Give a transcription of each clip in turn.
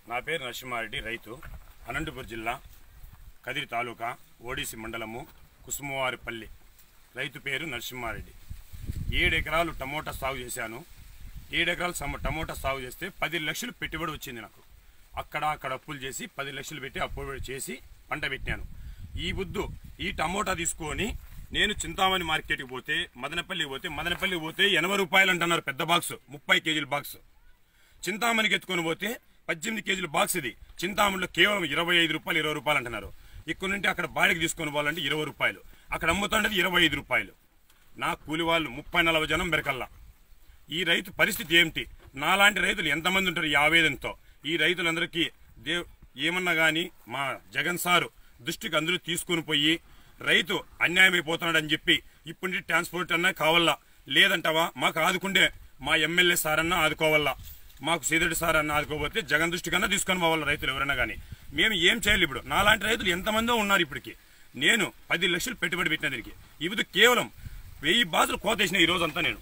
నా పేరు నరసింహారెడ్డి రైతు అనంతపురం జిల్లా కదిరి తాలూకా ఓడిసి మండలము కుసుమవారిపల్లి రైతు పేరు నరసింహారెడ్డి ఏడు ఎకరాలు టమోటా సాగు చేశాను ఏడు ఎకరాలు సమ- టమోటా సాగు చేస్తే పది లక్షలు పెట్టుబడి వచ్చింది నాకు అక్కడ అక్కడ అప్పులు చేసి పది లక్షలు పెట్టి అప్పులు చేసి పంట పెట్టాను ఈ బుద్ధు ఈ టమోటా తీసుకొని నేను చింతామణి మార్కెట్కి పోతే మదనపల్లికి పోతే మదనపల్లికి పోతే ఎనభై రూపాయలు అంటున్నారు పెద్ద బాక్స్ ముప్పై కేజీల బాక్స్ చింతామణికి ఎత్తుకొని పోతే పద్దెనిమిది కేజీల బాక్స్ ఇది చింతామణిలో కేవలం ఇరవై ఐదు రూపాయలు ఇరవై రూపాయలు అంటున్నారు ఇక్కడ నుండి అక్కడ బాడికి తీసుకొని పోవాలంటే ఇరవై రూపాయలు అక్కడ అమ్ముతుండేది ఇరవై ఐదు రూపాయలు నా కూలి వాళ్ళు ముప్పై నలభై జనం బెరకల్లా ఈ రైతు పరిస్థితి ఏమిటి నాలాంటి రైతులు ఎంతమంది ఉంటారు ఈ ఆవేదనతో ఈ రైతులందరికీ దేవ్ ఏమన్నా కానీ మా జగన్ సారు దృష్టికి అందరూ తీసుకుని పోయి రైతు అన్యాయం అయిపోతున్నాడు అని చెప్పి ఇప్పుడు ట్రాన్స్పోర్ట్ అన్నా కావాలా లేదంటావా మాకు ఆదుకుండే మా ఎమ్మెల్యే సార్ అన్నా ఆదుకోవాలా మాకు సీదడి సార్ అన్న ఆదుకోకపోతే జగన్ దృష్టి కన్నా తీసుకొని పోవాలి రైతులు ఎవరైనా కానీ మేము ఏం చేయాలి ఇప్పుడు నాలాంటి రైతులు ఎంతమందో ఉన్నారు ఇప్పటికి నేను పది లక్షలు పెట్టుబడి పెట్టిన దీనికి ఇప్పుడు కేవలం వెయ్యి బాధలు కోతేసిన ఈ రోజంతా నేను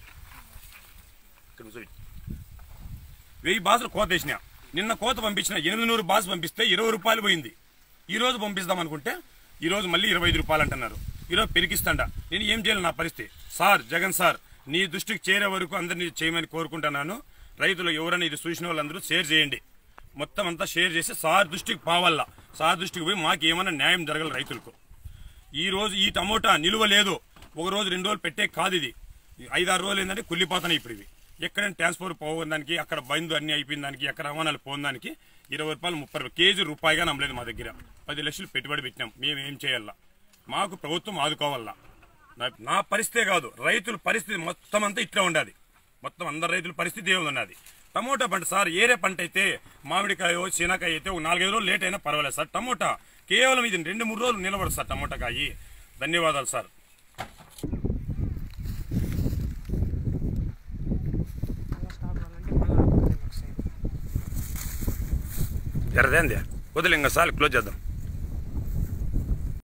ఇక్కడ కూర్చోబెట్టు. వెయ్యి బాసులు కోత వేసిన నిన్న కోత పంపించిన ఎనిమిది నూరు బాసు పంపిస్తే ఇరవై రూపాయలు పోయింది ఈ రోజు పంపిస్తాం అనుకుంటే ఈ రోజు మళ్ళీ ఇరవై ఐదు రూపాయలు అంటున్నారు ఈరోజు పెరిగిస్తాండ నేను ఏం చేయాలి నా పరిస్థితి సార్ జగన్ సార్ నీ దృష్టికి చేరే వరకు అందరినీ చేయమని కోరుకుంటున్నాను రైతులు ఎవరైనా ఇది చూసిన వాళ్ళందరూ షేర్ చేయండి మొత్తం అంతా షేర్ చేసి సార్ దృష్టికి పోవాలా సార్ దృష్టికి పోయి మాకు ఏమైనా న్యాయం జరగాలి రైతులకు ఈ రోజు ఈ టమోటా నిలువ లేదు ఒక రోజు రెండు రోజులు పెట్టే కాదు ఇది ఈ ఐదారు రోజులు ఏంటంటే కుళ్ళిపోతున్నాయి ఇప్పుడు ఇవి ఎక్కడైనా ట్రాన్స్పోర్ట్ పోవని దానికి అక్కడ బంధు అన్ని అయిపోయిన దానికి ఎక్కడ రవాణాలు పోయిన దానికి ఇరవై రూపాయలు ముప్పై రూపాయలు కేజీ రూపాయిగా నమ్మలేదు మా దగ్గర పది లక్షలు పెట్టుబడి పెట్టినాం మేము ఏం చేయాలా మాకు ప్రభుత్వం ఆదుకోవాలా నా- నా పరిస్థితే కాదు రైతుల పరిస్థితి మొత్తం అంతా ఇట్లా ఉండాలి మొత్తం అందరు రైతుల పరిస్థితి ఏమి ఉన్నది టమోటా పంట సార్ ఏరే పంట అయితే మామిడికాయ శీనకాయ అయితే ఒక నాలుగైదు రోజులు లేట్ అయినా పర్వాలేదు సార్ టమోటా కేవలం ఇది రెండు మూడు రోజులు నిలబడదు సార్ టమోటా కాయి ధన్యవాదాలు సార్ మళ్ళీ స్టాప్ అవ్వాలంటే మళ్ళీ ఆపరేషన్ ఒకసారి జరదేంది వదిలే ఇంకా సార్ క్లోజ్ చేద్దాం